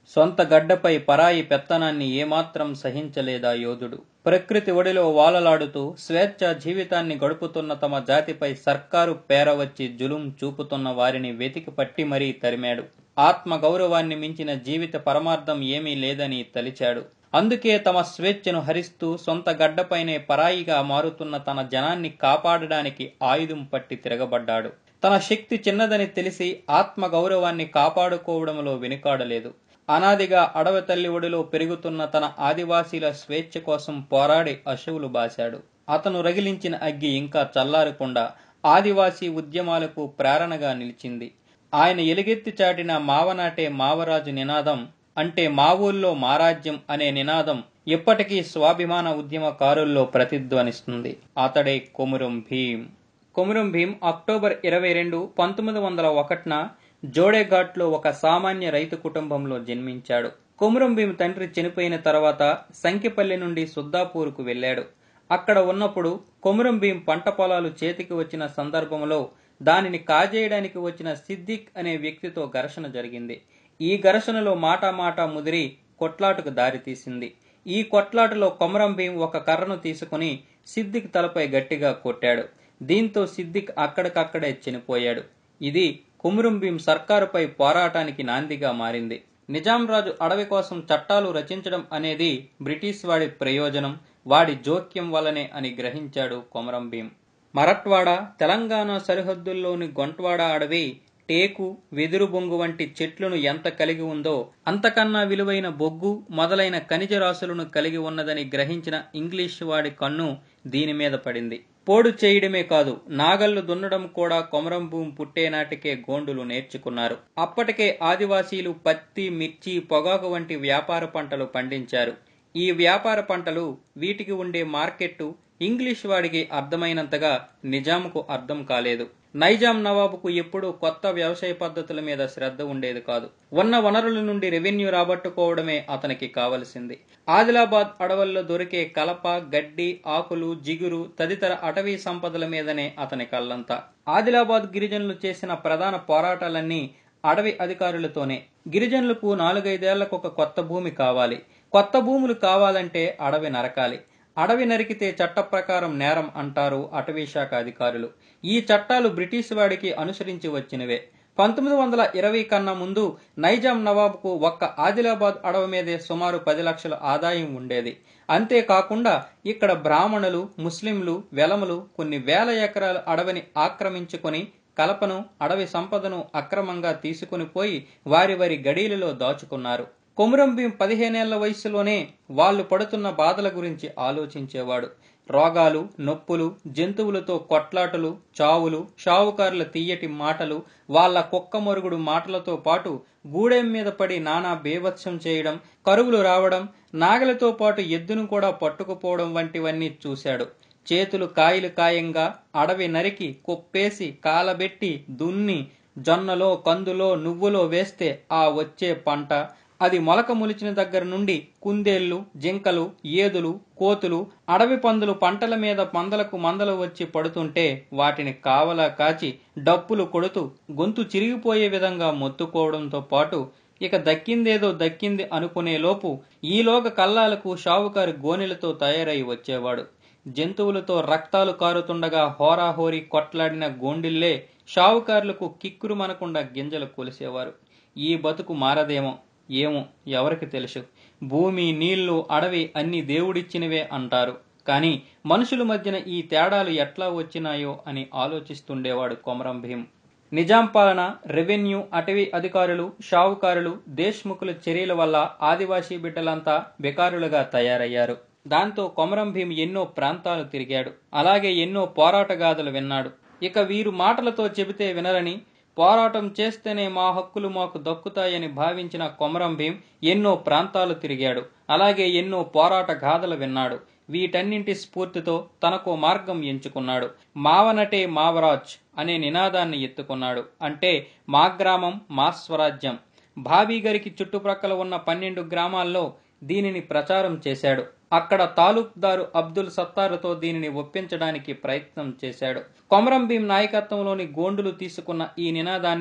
సొంత గడ్డపై పరాయి పెత్తనాన్ని ఏమాత్రం సహించలేదా యోధుడు ప్రకృతి ఒడిలో వాలలాడుతూ స్వేచ్ఛ జీవితాన్ని గడుపుతున్న తమ జాతిపై సర్కారు పేరవచ్చి జులుం చూపుతున్న వారిని వెతికి పట్టి మరీ తరిమాడు ఆత్మ గౌరవాన్ని మించిన జీవిత పరమార్థం ఏమీ లేదని తలిచాడు అందుకే తమ స్వేచ్ఛను హరిస్తూ సొంత గడ్డపైనే పరాయిగా మారుతున్న తన జనాన్ని కాపాడడానికి ఆయుధం పట్టి తిరగబడ్డాడు తన శక్తి చిన్నదని తెలిసి ఆత్మ గౌరవాన్ని కాపాడుకోవడంలో వెనుకాడలేదు అనాదిగా అడవి తల్లి ఒడిలో పెరుగుతున్న తన ఆదివాసీల స్వేచ్ఛ కోసం పోరాడి అశువులు బాశాడు అతను రగిలించిన అగ్గి ఇంకా చల్లారకుండా ఆదివాసీ ఉద్యమాలకు ప్రేరణగా నిలిచింది ఆయన ఎలుగెత్తి చాటిన మావనాటే మావరాజు నినాదం అంటే మా ఊళ్ళో మారాజ్యం అనే నినాదం ఇప్పటికీ స్వాభిమాన ఉద్యమకారుల్లో ప్రతిధ్వనిస్తుంది అతడే కొమురం భీం కొమురం భీం అక్టోబర్ ఇరవై రెండు పంతొమ్మిది వందల ఒకటిన జోడేఘాట్లో ఒక సామాన్య రైతు కుటుంబంలో జన్మించాడు కొమురం భీం తండ్రి చనిపోయిన తర్వాత సంకిపల్లి నుండి సుద్దాపూర్కు వెళ్ళాడు అక్కడ ఉన్నప్పుడు కొమురం భీం పంట పొలాలు చేతికి వచ్చిన సందర్భంలో దానిని కాజేయడానికి వచ్చిన సిద్దిక్ అనే వ్యక్తితో ఘర్షణ జరిగింది ఈ ఘర్షణలో మాటా మాటా ముదిరి కొట్లాటకు దారితీసింది ఈ కొట్లాటలో కొమరం భీం ఒక కర్రను తీసుకుని సిద్దిక్ తలపై గట్టిగా కొట్టాడు దీంతో సిద్దిక్ అక్కడికక్కడే చనిపోయాడు ఇది కుమురం భీం సర్కారుపై పోరాటానికి నాందిగా మారింది నిజాం రాజు అడవి కోసం చట్టాలు రచించడం అనేది బ్రిటిష్ వాడి ప్రయోజనం వాడి జోక్యం వల్లనే అని గ్రహించాడు కొమరం భీం మరట్వాడ తెలంగాణ సరిహద్దుల్లోని గొంట్వాడ అడవి టేకు వెదురు బొంగు వంటి చెట్లను ఎంత కలిగి ఉందో అంతకన్నా విలువైన బొగ్గు మొదలైన ఖనిజ రాశులను కలిగి ఉన్నదని గ్రహించిన ఇంగ్లీష్ వాడి కన్ను దీని మీద పడింది పోడు చేయడమే కాదు నాగళ్లు దున్నడం కూడా కొమరం భూమి పుట్టే నాటికే గోండులు నేర్చుకున్నారు అప్పటికే ఆదివాసీలు పత్తి మిర్చి పొగాకు వంటి వ్యాపార పంటలు పండించారు ఈ వ్యాపార పంటలు వీటికి ఉండే మార్కెట్టు ఇంగ్లీష్ వాడికి అర్థమైనంతగా నిజాంకు అర్థం కాలేదు నైజాం నవాబుకు ఎప్పుడూ కొత్త వ్యవసాయ పద్ధతుల మీద శ్రద్ధ ఉండేది కాదు ఉన్న వనరుల నుండి రెవెన్యూ రాబట్టుకోవడమే అతనికి కావలసింది ఆదిలాబాద్ అడవుల్లో దొరికే కలప గడ్డి ఆకులు జిగురు తదితర అటవీ సంపదల మీదనే అతని కళ్ళంతా ఆదిలాబాద్ గిరిజనులు చేసిన ప్రధాన పోరాటాలన్నీ అడవి అధికారులతోనే గిరిజనులకు నాలుగైదేళ్లకు ఒక కొత్త భూమి కావాలి కొత్త భూములు కావాలంటే అడవి నరకాలి అడవి నరికితే చట్ట ప్రకారం నేరం అంటారు అటవీ శాఖ అధికారులు ఈ చట్టాలు బ్రిటిష్ వాడికి అనుసరించి వచ్చినవే పంతొమ్మిది వందల ఇరవై కన్నా ముందు నైజాం నవాబుకు ఒక్క ఆదిలాబాద్ అడవి మీదే సుమారు పది లక్షల ఆదాయం ఉండేది అంతేకాకుండా ఇక్కడ బ్రాహ్మణులు ముస్లింలు వెలములు కొన్ని వేల ఎకరాల అడవిని ఆక్రమించుకొని కలపను అడవి సంపదను అక్రమంగా తీసుకుని పోయి వారి వారి గడీలలో దాచుకున్నారు కొమురం భీం పదిహేనేళ్ల వయసులోనే వాళ్ళు పడుతున్న బాధల గురించి ఆలోచించేవాడు రోగాలు నొప్పులు జంతువులతో కొట్లాటలు చావులు షావుకారుల తీయటి మాటలు వాళ్ల కుక్క మొరుగుడు మాటలతో పాటు గూడెం మీద పడి నానా బేభత్సం చేయడం కరువులు రావడం నాగలతో పాటు ఎద్దును కూడా పట్టుకుపోవడం వంటివన్నీ చూశాడు చేతులు కాయలు కాయంగా అడవి నరికి కుప్పేసి కాలబెట్టి దున్ని జొన్నలో కందులో నువ్వులో వేస్తే ఆ వచ్చే పంట అది మొలక మొలిచిన దగ్గర నుండి కుందేళ్లు జింకలు ఏదులు కోతులు అడవి పందులు పంటల మీద పందలకు మందలు వచ్చి పడుతుంటే వాటిని కావలా కాచి డప్పులు కొడుతూ గొంతు చిరిగిపోయే విధంగా మొత్తుకోవడంతో పాటు ఇక దక్కిందేదో దక్కింది అనుకునే లోపు ఈలోగ కల్లాలకు షావుకారు గోనెలతో తయారై వచ్చేవాడు జంతువులతో రక్తాలు కారుతుండగా హోరాహోరీ కొట్లాడిన గోండిల్లే షావుకారులకు కిక్కురు మనకుండా గింజలు కొలిసేవారు ఈ బతుకు మారదేమో ఏమో ఎవరికి తెలుసు భూమి నీళ్లు అడవి అన్ని దేవుడిచ్చినవే అంటారు కానీ మనుషుల మధ్యన ఈ తేడాలు ఎట్లా వచ్చినాయో అని ఆలోచిస్తుండేవాడు కొమరం భీం నిజాం పాలన రెవెన్యూ అటవీ అధికారులు షావుకారులు దేశ్ముఖుల చర్యల వల్ల ఆదివాసీ బిడ్డలంతా బెకారులుగా తయారయ్యారు దాంతో కొమరం భీం ఎన్నో ప్రాంతాలు తిరిగాడు అలాగే ఎన్నో పోరాట గాథలు విన్నాడు ఇక వీరు మాటలతో చెబితే వినరని పోరాటం చేస్తేనే మా హక్కులు మాకు దక్కుతాయని భావించిన కొమరం భీం ఎన్నో ప్రాంతాలు తిరిగాడు అలాగే ఎన్నో పోరాట గాథలు విన్నాడు వీటన్నింటి స్ఫూర్తితో తనకు మార్గం ఎంచుకున్నాడు మావనటే మావరాజ్ అనే నినాదాన్ని ఎత్తుకున్నాడు అంటే మా గ్రామం మా స్వరాజ్యం భాబీగరికి చుట్టుప్రక్కల ఉన్న పన్నెండు గ్రామాల్లో దీనిని ప్రచారం చేశాడు అక్కడ తాలూక్దారు అబ్దుల్ సత్తారుతో దీనిని ఒప్పించడానికి ప్రయత్నం చేశాడు కొమరం భీం నాయకత్వంలోని గోండులు తీసుకున్న ఈ నినాదాన్ని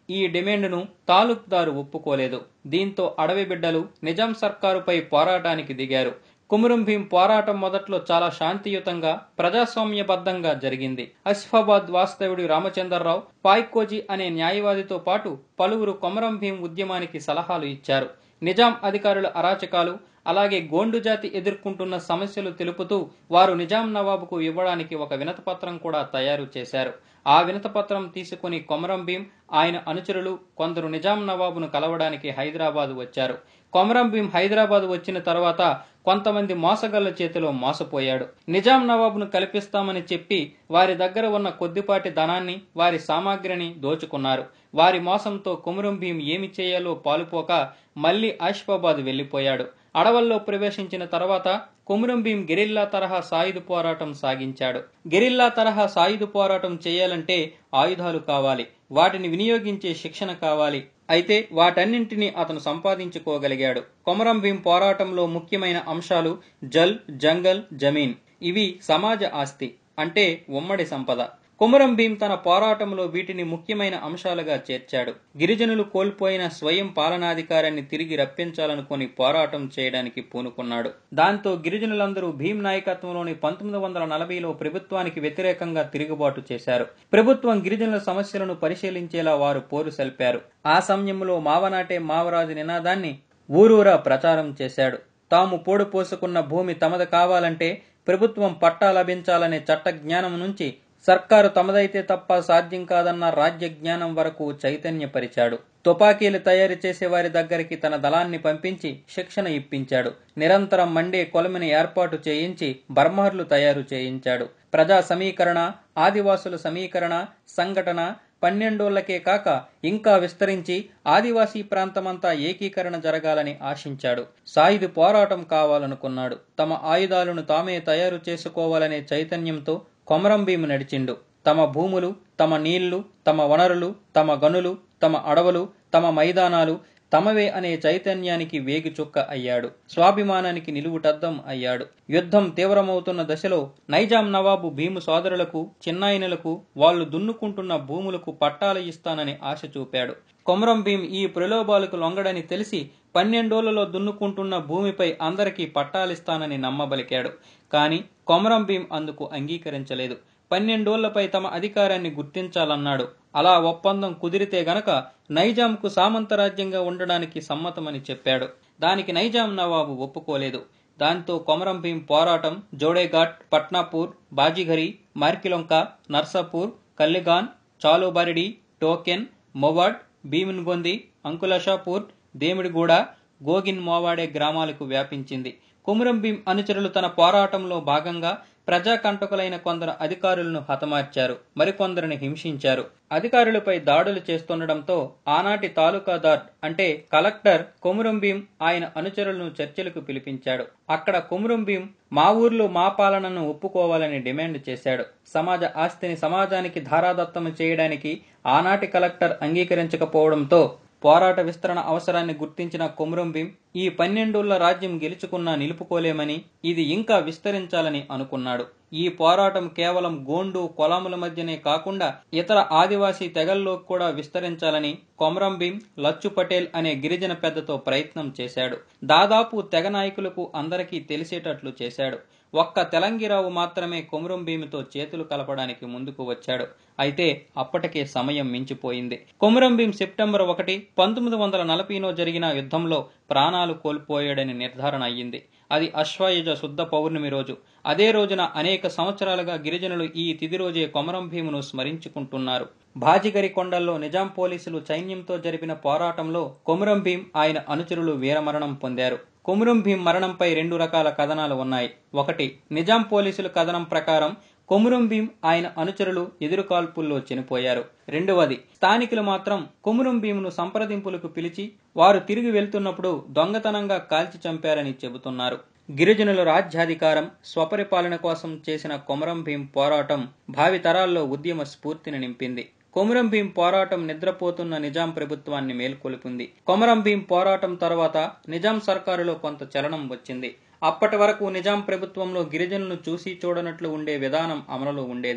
ఈ డిమాండ్ను తాలూక్దారు ఒప్పుకోలేదు దీంతో అడవి బిడ్డలు నిజాం సర్కారుపై పోరాటానికి దిగారు కుమురం భీం పోరాటం మొదట్లో చాలా శాంతియుతంగా ప్రజాస్వామ్యబద్ధంగా జరిగింది ఆసిఫాబాద్ వాస్తవుడి రామచంద్రరావు పాయ్కోజీ అనే న్యాయవాదితో పాటు పలువురు కొమరం భీం ఉద్యమానికి సలహాలు ఇచ్చారు నిజాం అధికారుల అరాచకాలు అలాగే గోండు జాతి ఎదుర్కొంటున్న సమస్యలు తెలుపుతూ వారు నిజాం నవాబుకు ఇవ్వడానికి ఒక వినతపత్రం కూడా తయారు చేశారు ఆ వినతపత్రం తీసుకుని కొమరం భీం ఆయన అనుచరులు కొందరు నిజాం నవాబును కలవడానికి హైదరాబాద్ వచ్చారు కొమరం భీం హైదరాబాద్ వచ్చిన తర్వాత కొంతమంది మోసగళ్ల చేతిలో మోసపోయాడు నిజాం నవాబును కల్పిస్తామని చెప్పి వారి దగ్గర ఉన్న కొద్దిపాటి ధనాన్ని వారి సామాగ్రిని దోచుకున్నారు వారి మోసంతో కొమురం భీం ఏమి చేయాలో పాలుపోక మళ్లీ ఆసిఫాబాద్ వెళ్లిపోయాడు అడవుల్లో ప్రవేశించిన తర్వాత కొమురం భీం గెరిల్లా తరహా సాయుధ పోరాటం సాగించాడు గెరిల్లా తరహా సాయుధ పోరాటం చేయాలంటే ఆయుధాలు కావాలి వాటిని వినియోగించే శిక్షణ కావాలి అయితే వాటన్నింటినీ అతను సంపాదించుకోగలిగాడు కొమరం భీం పోరాటంలో ముఖ్యమైన అంశాలు జల్ జంగల్ జమీన్ ఇవి సమాజ ఆస్తి అంటే ఉమ్మడి సంపద కొమరం భీం తన పోరాటంలో వీటిని ముఖ్యమైన అంశాలుగా చేర్చాడు గిరిజనులు కోల్పోయిన స్వయం పాలనాధికారాన్ని తిరిగి రప్పించాలనుకుని పోరాటం చేయడానికి పూనుకున్నాడు దాంతో గిరిజనులందరూ భీం నాయకత్వంలోని పంతొమ్మిది వందల నలభైలో ప్రభుత్వానికి వ్యతిరేకంగా తిరుగుబాటు చేశారు ప్రభుత్వం గిరిజనుల సమస్యలను పరిశీలించేలా వారు పోరు సల్పారు ఆ సమయంలో మావనాటే మావరాజు నినాదాన్ని ఊరూరా ప్రచారం చేశాడు తాము పోడు పోసుకున్న భూమి తమది కావాలంటే ప్రభుత్వం పట్టా లభించాలనే చట్ట జ్ఞానం నుంచి సర్కారు తమదైతే తప్ప సాధ్యం కాదన్న రాజ్య జ్ఞానం వరకు చైతన్యపరిచాడు తుపాకీలు తయారు చేసే వారి దగ్గరికి తన దళాన్ని పంపించి శిక్షణ ఇప్పించాడు నిరంతరం మండే కొలమిని ఏర్పాటు చేయించి బర్మర్లు తయారు చేయించాడు ప్రజా సమీకరణ ఆదివాసుల సమీకరణ సంఘటన పన్నెండోళ్లకే కాక ఇంకా విస్తరించి ఆదివాసీ ప్రాంతమంతా ఏకీకరణ జరగాలని ఆశించాడు సాయుధ పోరాటం కావాలనుకున్నాడు తమ ఆయుధాలను తామే తయారు చేసుకోవాలనే చైతన్యంతో కొమరం భీము నడిచిండు తమ భూములు తమ నీళ్లు తమ వనరులు తమ గనులు తమ అడవులు తమ మైదానాలు తమవే అనే చైతన్యానికి వేగి చుక్క అయ్యాడు స్వాభిమానానికి నిలువుటద్దం అయ్యాడు యుద్ధం తీవ్రమవుతున్న దశలో నైజాం నవాబు భీము సోదరులకు చిన్నాయనులకు వాళ్లు దున్నుకుంటున్న భూములకు పట్టాలు ఇస్తానని ఆశ చూపాడు కొమరం భీం ఈ ప్రలోభాలకు లొంగడని తెలిసి పన్నెండోళ్లలో దున్నుకుంటున్న భూమిపై అందరికీ పట్టాలిస్తానని నమ్మబలికాడు కాని కొమరం భీం అందుకు అంగీకరించలేదు పన్నెండోళ్లపై తమ అధికారాన్ని గుర్తించాలన్నాడు అలా ఒప్పందం కుదిరితే గనక నైజాంకు సామంతరాజ్యంగా ఉండడానికి సమ్మతమని చెప్పాడు దానికి నైజాం నవాబు ఒప్పుకోలేదు దాంతో కొమరం భీం పోరాటం జోడేఘాట్ పట్నాపూర్ బాజిఘరి మార్కిలొంక నర్సాపూర్ కల్లిగాన్ చాలోబారిడి టోకెన్ మొవాడ్ భీమున్గొంది అంకులషాపూర్ దేమిడిగూడ గోగిన్ మోవాడే గ్రామాలకు వ్యాపించింది కొమురం భీం అనుచరులు తన పోరాటంలో భాగంగా ప్రజాకంటకులైన కొందరు అధికారులను హతమార్చారు మరికొందరిని హింసించారు అధికారులపై దాడులు చేస్తుండటంతో ఆనాటి తాలూకాదార్ అంటే కలెక్టర్ కొమురం భీం ఆయన అనుచరులను చర్చలకు పిలిపించాడు అక్కడ కొమురం భీం మా ఊర్లో మా పాలనను ఒప్పుకోవాలని డిమాండ్ చేశాడు సమాజ ఆస్తిని సమాజానికి ధారాదత్తం చేయడానికి ఆనాటి కలెక్టర్ అంగీకరించకపోవడంతో పోరాట విస్తరణ అవసరాన్ని గుర్తించిన కొమురం భీం ఈ పన్నెండుళ్ల రాజ్యం గెలుచుకున్నా నిలుపుకోలేమని ఇది ఇంకా విస్తరించాలని అనుకున్నాడు ఈ పోరాటం కేవలం గోండు కొలాముల మధ్యనే కాకుండా ఇతర ఆదివాసీ తెగల్లో కూడా విస్తరించాలని కొమరం భీం లచ్చు పటేల్ అనే గిరిజన పెద్దతో ప్రయత్నం చేశాడు దాదాపు తెగ నాయకులకు అందరికీ తెలిసేటట్లు చేశాడు ఒక్క తెలంగిరావు మాత్రమే కొమురం భీమితో చేతులు కలపడానికి ముందుకు వచ్చాడు అయితే అప్పటికే సమయం మించిపోయింది కొమురం భీం సెప్టెంబర్ ఒకటి పంతొమ్మిది వందల నలభైలో జరిగిన యుద్ధంలో ప్రాణాలు కోల్పోయాడని నిర్ధారణ అయ్యింది అది అశ్వయుజ శుద్ధ పౌర్ణమి రోజు అదే రోజున అనేక సంవత్సరాలుగా గిరిజనులు ఈ తిది రోజే కొమరం భీమును స్మరించుకుంటున్నారు భాజిగరి కొండల్లో నిజాం పోలీసులు సైన్యంతో జరిపిన పోరాటంలో కొమురం భీం ఆయన అనుచరులు వీరమరణం పొందారు కొమురం భీం మరణంపై రెండు రకాల కథనాలు ఉన్నాయి ఒకటి నిజాం పోలీసుల కథనం ప్రకారం కొమురం భీం ఆయన అనుచరులు ఎదురుకాల్పుల్లో చనిపోయారు రెండవది స్థానికులు మాత్రం కొమురం భీమును సంప్రదింపులకు పిలిచి వారు తిరిగి వెళ్తున్నప్పుడు దొంగతనంగా కాల్చి చంపారని చెబుతున్నారు గిరిజనుల రాజ్యాధికారం స్వపరిపాలన కోసం చేసిన కొమరం భీం పోరాటం భావితరాల్లో ఉద్యమ స్ఫూర్తిని నింపింది కొమరం భీం పోరాటం నిద్రపోతున్న నిజాం ప్రభుత్వాన్ని మేల్కొల్పింది కొమరం భీం పోరాటం తర్వాత నిజాం సర్కారులో కొంత చలనం వచ్చింది అప్పటి వరకు నిజాం ప్రభుత్వంలో గిరిజనులను చూసి చూడనట్లు ఉండే విధానం అమలులో ఉండేది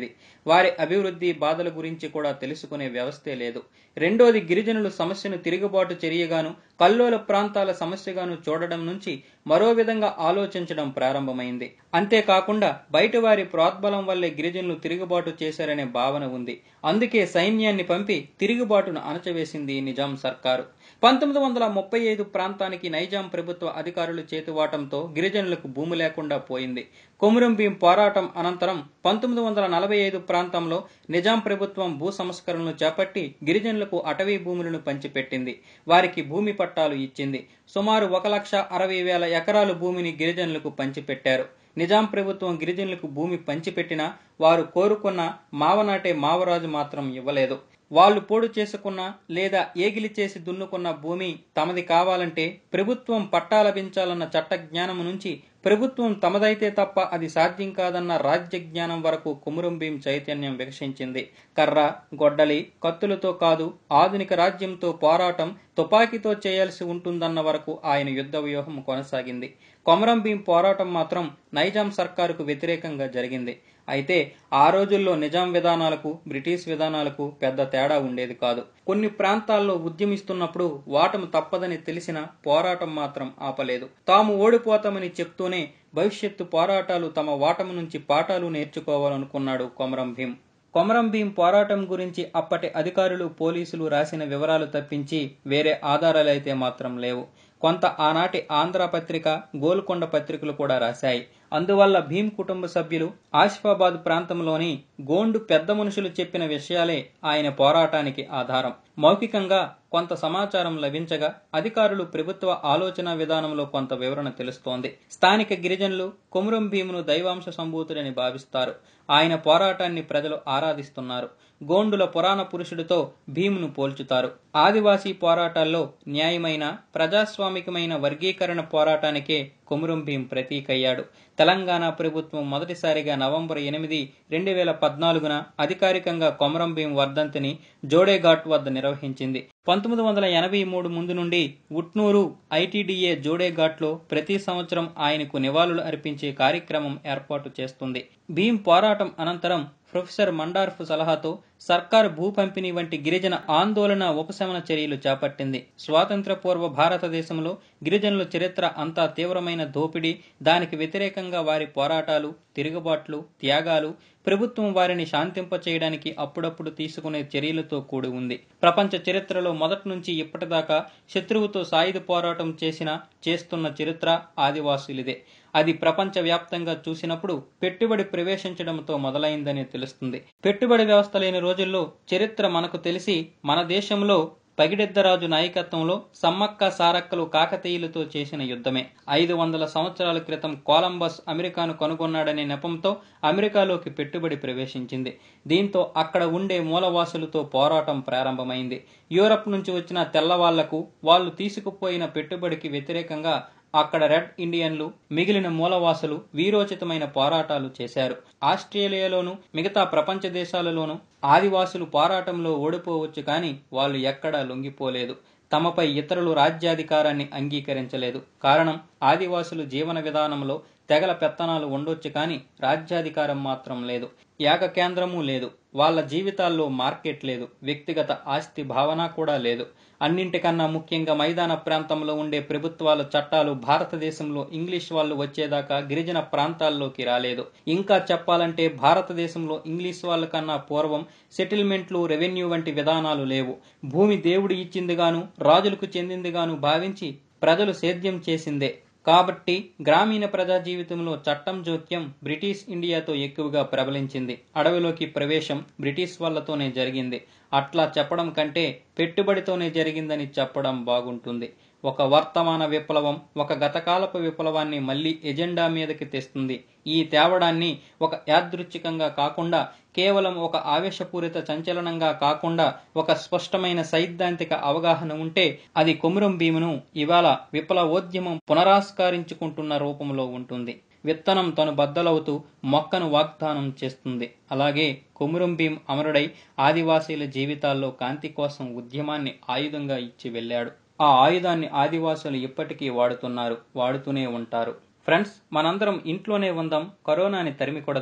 వారి అభివృద్ధి బాధల గురించి కూడా తెలుసుకునే వ్యవస్థే లేదు రెండోది గిరిజనులు సమస్యను తిరుగుబాటు చర్యగాను కల్లోల ప్రాంతాల సమస్యగాను చూడడం నుంచి మరో విధంగా ఆలోచించడం ప్రారంభమైంది అంతేకాకుండా బయట వారి ప్రోద్బలం వల్లే గిరిజనులు తిరుగుబాటు చేశారనే భావన ఉంది అందుకే సైన్యాన్ని పంపి తిరుగుబాటును అణచవేసింది నిజాం సర్కారు పంతొమ్మిది వందల ముప్పై ఐదు ప్రాంతానికి నైజాం ప్రభుత్వ అధికారులు చేతివాటంతో గిరిజనులకు భూమి లేకుండా పోయింది కొమురం భీం పోరాటం అనంతరం పంతొమ్మిది వందల నలభై ఐదు ప్రాంతంలో నిజాం ప్రభుత్వం భూ సంస్కరణలు చేపట్టి గిరిజనులకు అటవీ భూములను పంచిపెట్టింది వారికి భూమి పట్టాలు ఇచ్చింది సుమారు ఒక లక్ష అరవై వేల ఎకరాలు భూమిని గిరిజనులకు పంచిపెట్టారు నిజాం ప్రభుత్వం గిరిజనులకు భూమి పంచిపెట్టినా వారు కోరుకున్న మావనాటే మావరాజు మాత్రం ఇవ్వలేదు వాళ్ళు పోడు చేసుకున్న లేదా ఏగిలి చేసి దున్నుకున్న భూమి తమది కావాలంటే ప్రభుత్వం పట్టాలభించాలన్న చట్ట జ్ఞానం నుంచి ప్రభుత్వం తమదైతే తప్ప అది సాధ్యం కాదన్న రాజ్య జ్ఞానం వరకు కుమురం భీం చైతన్యం వికసించింది కర్ర గొడ్డలి కత్తులతో కాదు ఆధునిక రాజ్యంతో పోరాటం తుపాకీతో చేయాల్సి ఉంటుందన్న వరకు ఆయన యుద్ధ వ్యూహం కొనసాగింది కొమరం భీం పోరాటం మాత్రం నైజాం సర్కారుకు వ్యతిరేకంగా జరిగింది అయితే ఆ రోజుల్లో నిజాం విధానాలకు బ్రిటిష్ విధానాలకు పెద్ద తేడా ఉండేది కాదు కొన్ని ప్రాంతాల్లో ఉద్యమిస్తున్నప్పుడు వాటము తప్పదని తెలిసిన పోరాటం మాత్రం ఆపలేదు తాము ఓడిపోతామని చెప్తూనే భవిష్యత్తు పోరాటాలు తమ వాటము నుంచి పాఠాలు నేర్చుకోవాలనుకున్నాడు కొమరం భీం కొమరం భీం పోరాటం గురించి అప్పటి అధికారులు పోలీసులు రాసిన వివరాలు తప్పించి వేరే ఆధారాలైతే మాత్రం లేవు కొంత ఆనాటి ఆంధ్ర పత్రిక గోల్కొండ పత్రికలు కూడా రాశాయి అందువల్ల భీం కుటుంబ సభ్యులు ఆసిఫాబాద్ ప్రాంతంలోని గోండు పెద్ద మనుషులు చెప్పిన విషయాలే ఆయన పోరాటానికి ఆధారం మౌఖికంగా కొంత సమాచారం లభించగా అధికారులు ప్రభుత్వ ఆలోచన విధానంలో కొంత వివరణ తెలుస్తోంది స్థానిక గిరిజనులు కొమురం భీమును దైవాంశ సంభూతుడని భావిస్తారు ఆయన పోరాటాన్ని ప్రజలు ఆరాధిస్తున్నారు గోండుల పురాణ పురుషుడితో భీమును పోల్చుతారు ఆదివాసీ పోరాటాల్లో న్యాయమైన ప్రజాస్వామికమైన వర్గీకరణ పోరాటానికే కొమురం భీం ప్రతీకయ్యాడు తెలంగాణ ప్రభుత్వం మొదటిసారిగా నవంబర్ ఎనిమిది రెండు వేల పద్నాలుగున అధికారికంగా కొమరం భీం వర్ధంతిని జోడేఘాట్ వద్ద నిర్వహించింది పంతొమ్మిది వందల ఎనభై మూడు ముందు నుండి ఉట్నూరు ఐటీడీఏ జోడేఘాట్లో ప్రతి సంవత్సరం ఆయనకు నివాళులు అర్పించే కార్యక్రమం ఏర్పాటు చేస్తుంది భీం పోరాటం అనంతరం ప్రొఫెసర్ మండార్ఫ్ సలహాతో సర్కారు భూ పంపిణీ వంటి గిరిజన ఆందోళన ఉపశమన చర్యలు చేపట్టింది స్వాతంత్ర పూర్వ భారతదేశంలో గిరిజనుల చరిత్ర అంతా తీవ్రమైన దోపిడీ దానికి వ్యతిరేకంగా వారి పోరాటాలు తిరుగుబాట్లు త్యాగాలు ప్రభుత్వం వారిని శాంతింపచేయడానికి అప్పుడప్పుడు తీసుకునే చర్యలతో కూడి ఉంది ప్రపంచ చరిత్రలో మొదటి నుంచి ఇప్పటిదాకా శత్రువుతో సాయుధ పోరాటం చేసిన చేస్తున్న చరిత్ర ఆదివాసులిదే అది ప్రపంచ వ్యాప్తంగా చూసినప్పుడు పెట్టుబడి ప్రవేశించడంతో మొదలైందని తెలుస్తుంది పెట్టుబడి వ్యవస్థ లేని రోజుల్లో చరిత్ర మనకు తెలిసి మన దేశంలో పగిడెద్దరాజు నాయకత్వంలో సమ్మక్క సారక్కలు కాకతీయులతో చేసిన యుద్ధమే ఐదు వందల సంవత్సరాల క్రితం కొలంబస్ అమెరికాను కనుగొన్నాడనే నెపంతో అమెరికాలోకి పెట్టుబడి ప్రవేశించింది దీంతో అక్కడ ఉండే మూలవాసులతో పోరాటం ప్రారంభమైంది యూరప్ నుంచి వచ్చిన తెల్లవాళ్లకు వాళ్ళు తీసుకుపోయిన పెట్టుబడికి వ్యతిరేకంగా అక్కడ రెడ్ ఇండియన్లు మిగిలిన మూలవాసులు వీరోచితమైన పోరాటాలు చేశారు ఆస్ట్రేలియాలోను మిగతా ప్రపంచ దేశాలలోనూ ఆదివాసులు పోరాటంలో ఓడిపోవచ్చు కానీ వాళ్ళు ఎక్కడా లొంగిపోలేదు తమపై ఇతరులు రాజ్యాధికారాన్ని అంగీకరించలేదు కారణం ఆదివాసులు జీవన విధానంలో తెగల పెత్తనాలు ఉండొచ్చు కానీ రాజ్యాధికారం మాత్రం లేదు ఏక కేంద్రము లేదు వాళ్ళ జీవితాల్లో మార్కెట్ లేదు వ్యక్తిగత ఆస్తి భావన కూడా లేదు అన్నింటికన్నా ముఖ్యంగా మైదాన ప్రాంతంలో ఉండే ప్రభుత్వాల చట్టాలు భారతదేశంలో ఇంగ్లీష్ వాళ్ళు వచ్చేదాకా గిరిజన ప్రాంతాల్లోకి రాలేదు ఇంకా చెప్పాలంటే భారతదేశంలో ఇంగ్లీష్ వాళ్ళ కన్నా పూర్వం సెటిల్మెంట్లు రెవెన్యూ వంటి విధానాలు లేవు భూమి దేవుడు ఇచ్చిందిగాను రాజులకు చెందిందిగాను భావించి ప్రజలు సేద్యం చేసిందే కాబట్టి గ్రామీణ ప్రజా జీవితంలో చట్టం జోక్యం బ్రిటిష్ ఇండియాతో ఎక్కువగా ప్రబలించింది అడవిలోకి ప్రవేశం బ్రిటిష్ వాళ్లతోనే జరిగింది అట్లా చెప్పడం కంటే పెట్టుబడితోనే జరిగిందని చెప్పడం బాగుంటుంది ఒక వర్తమాన విప్లవం ఒక గతకాలపు విప్లవాన్ని మళ్లీ ఎజెండా మీదకి తెస్తుంది ఈ తేవడాన్ని ఒక యాదృచ్ఛికంగా కాకుండా కేవలం ఒక ఆవేశపూరిత సంచలనంగా కాకుండా ఒక స్పష్టమైన సైద్ధాంతిక అవగాహన ఉంటే అది కొమురం భీమును ఇవాళ విప్లవోద్యమం పునరాస్కరించుకుంటున్న రూపంలో ఉంటుంది విత్తనం తను బద్దలవుతూ మొక్కను వాగ్దానం చేస్తుంది అలాగే కొమురం భీం అమరుడై ఆదివాసీల జీవితాల్లో కాంతి కోసం ఉద్యమాన్ని ఆయుధంగా ఇచ్చి వెళ్ళాడు ఆ ఆయుధాన్ని ఆదివాసులు ఇప్పటికీ వాడుతున్నారు వాడుతూనే ఉంటారు ఫ్రెండ్స్ మనందరం ఇంట్లోనే ఉందాం కరోనాని తరిమి కొడదాం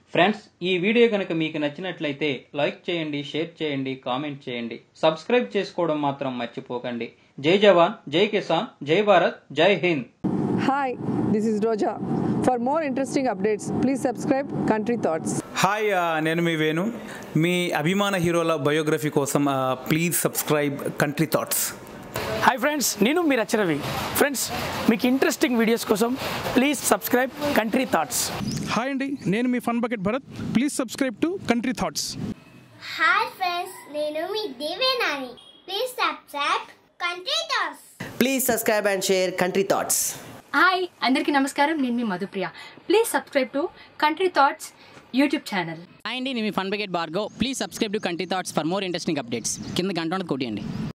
ఫ్రెండ్స్ ఈ వీడియో కనుక మీకు నచ్చినట్లయితే లైక్ చేయండి షేర్ చేయండి కామెంట్ చేయండి సబ్స్క్రైబ్ చేసుకోవడం మాత్రం మర్చిపోకండి జై జవాన్ జై కిసాన్ జై భారత్ జై Hind Hi, this is Roja. For more interesting updates, please subscribe Country Thoughts. Hi ఆ, నేను మీ వేణు మీ అభిమాన హీరోల బయోగ్రఫీ కోసం ఆ, please subscribe country thoughts hi friends నేను మీ రచరవి ఫ్రెండ్స్ మీకు ఇంట్రెస్టింగ్ వీడియోస్ కోసం please subscribe country thoughts hi అండి నేను మీ fun bucket Bharath please subscribe to country thoughts hi friends నేను మీ Devenani please subscribe country thoughts Please subscribe and share Country Thoughts. Hi అందరికీ నమస్కారం నేను మీ Madhupriya please subscribe to country thoughts YouTube channel hi అండి నేను మీ fun bucket Bhargav please subscribe to country thoughts for more interesting updates కింద గంట ఉన్నది కొట్టియండి